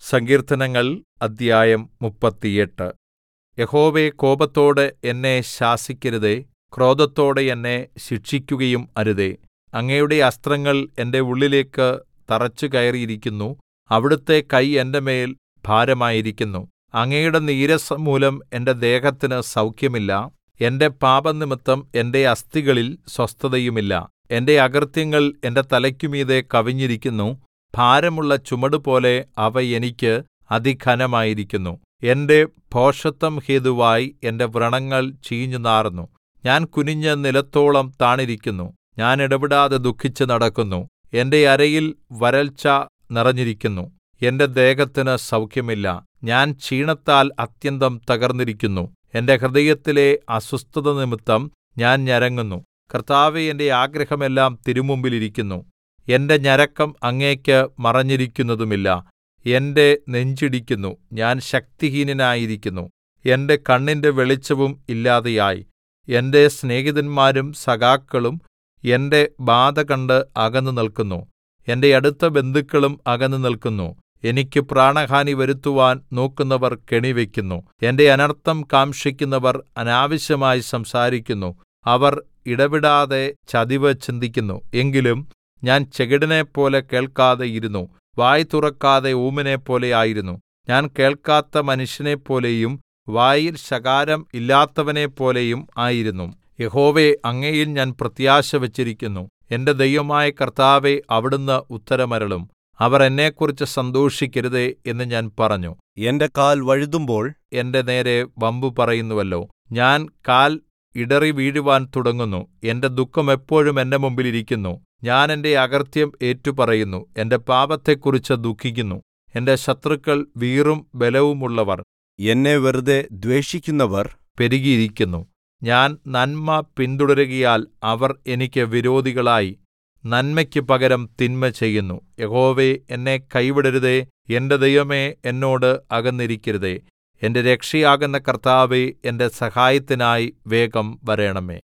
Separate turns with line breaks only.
സങ്കീർത്തനങ്ങൾ അദ്ധ്യായം മുപ്പത്തിയെട്ട് യഹോവേ കോപത്തോടെ എന്നെ ശാസിക്കരുതേ ക്രോധത്തോടെ എന്നെ ശിക്ഷിക്കുകയും അരുതേ അങ്ങയുടെ അസ്ത്രങ്ങൾ എന്റെ ഉള്ളിലേക്ക് തറച്ചുകയറിയിരിക്കുന്നു അവിടുത്തെ കൈ എന്റെ മേൽ ഭാരമായിരിക്കുന്നു അങ്ങയുടെ നീരസം മൂലം എന്റെ ദേഹത്തിന് സൗഖ്യമില്ല എന്റെ പാപംനിമിത്തം എന്റെ അസ്ഥികളിൽ സ്വസ്ഥതയുമില്ല എന്റെ അകൃത്യങ്ങൾ എന്റെ തലയ്ക്കുമീതെ കവിഞ്ഞിരിക്കുന്നു ഭാരമുള്ള ചുമടുപോലെ അവ എനിക്ക് അതിഘനമായിരിക്കുന്നു എന്റെ ഭോഷത്തം ഹേതുവായി എന്റെ വ്രണങ്ങൾ ചീഞ്ഞുനാറുന്നു ഞാൻ കുനിഞ്ഞ് നിലത്തോളം താണിരിക്കുന്നു ഞാൻ ഇടവിടാതെ ദുഃഖിച്ച് നടക്കുന്നു എന്റെ അരയിൽ വരൾച്ച നിറഞ്ഞിരിക്കുന്നു എന്റെ ദേഹത്തിന് സൗഖ്യമില്ല ഞാൻ ക്ഷീണത്താൽ അത്യന്തം തകർന്നിരിക്കുന്നു എന്റെ ഹൃദയത്തിലെ അസ്വസ്ഥത നിമിത്തം ഞാൻ ഞരങ്ങുന്നു കർത്താവേ എന്റെ ആഗ്രഹമെല്ലാം തിരുമുമ്പിൽ ഇരിക്കുന്നു എന്റെ ഞരക്കം അങ്ങേക്ക് മറഞ്ഞിരിക്കുന്നതുമില്ല എന്റെ നെഞ്ചിടിക്കുന്നു ഞാൻ ശക്തിഹീനനായിരിക്കുന്നു എന്റെ കണ്ണിന്റെ വെളിച്ചവും ഇല്ലാതെയായി എന്റെ സ്നേഹിതന്മാരും സഖാക്കളും എന്റെ ബാധ കണ്ട് അകന്നു നിൽക്കുന്നു എന്റെ അടുത്ത ബന്ധുക്കളും അകന്നു നിൽക്കുന്നു എനിക്ക് പ്രാണഹാനി വരുത്തുവാൻ നോക്കുന്നവർ കെണിവെക്കുന്നു എന്റെ അനർത്ഥം കാംക്ഷിക്കുന്നവർ അനാവശ്യമായി സംസാരിക്കുന്നു അവർ ഇടവിടാതെ ചതിവ് ചിന്തിക്കുന്നു എങ്കിലും ഞാൻ ചെകിടനെപ്പോലെ കേൾക്കാതെ ഇരുന്നു വായ് തുറക്കാതെ ഊമനെപ്പോലെ ആയിരുന്നു ഞാൻ കേൾക്കാത്ത മനുഷ്യനെപ്പോലെയും വായിൽ ശകാരം ഇല്ലാത്തവനെപ്പോലെയും ആയിരുന്നു യഹോവേ അങ്ങയിൽ ഞാൻ പ്രത്യാശ വച്ചിരിക്കുന്നു എന്റെ ദൈവമായ കർത്താവേ അവിടുന്ന് ഉത്തരമരുളും അവർ എന്നെക്കുറിച്ച് സന്തോഷിക്കരുതേ എന്ന് ഞാൻ പറഞ്ഞു
എന്റെ കാൽ വഴുതുമ്പോൾ
എന്റെ നേരെ വമ്പു പറയുന്നുവല്ലോ ഞാൻ കാൽ ഇടറി വീഴുവാൻ തുടങ്ങുന്നു എന്റെ ദുഃഖം എപ്പോഴും എന്റെ മുമ്പിൽ ഇരിക്കുന്നു ഞാൻ എന്റെ അകൃത്യം ഏറ്റുപറയുന്നു എന്റെ പാപത്തെക്കുറിച്ച് ദുഃഖിക്കുന്നു എന്റെ ശത്രുക്കൾ വീറും ബലവുമുള്ളവർ
എന്നെ വെറുതെ ദ്വേഷിക്കുന്നവർ
പെരുകിയിരിക്കുന്നു ഞാൻ നന്മ പിന്തുടരുകയാൽ അവർ എനിക്ക് വിരോധികളായി നന്മയ്ക്ക് പകരം തിന്മ ചെയ്യുന്നു യഹോവേ എന്നെ കൈവിടരുതേ എന്റെ ദൈവമേ എന്നോട് അകന്നിരിക്കരുതേ എന്റെ രക്ഷയാകുന്ന കർത്താവേ എന്റെ സഹായത്തിനായി വേഗം വരേണമേ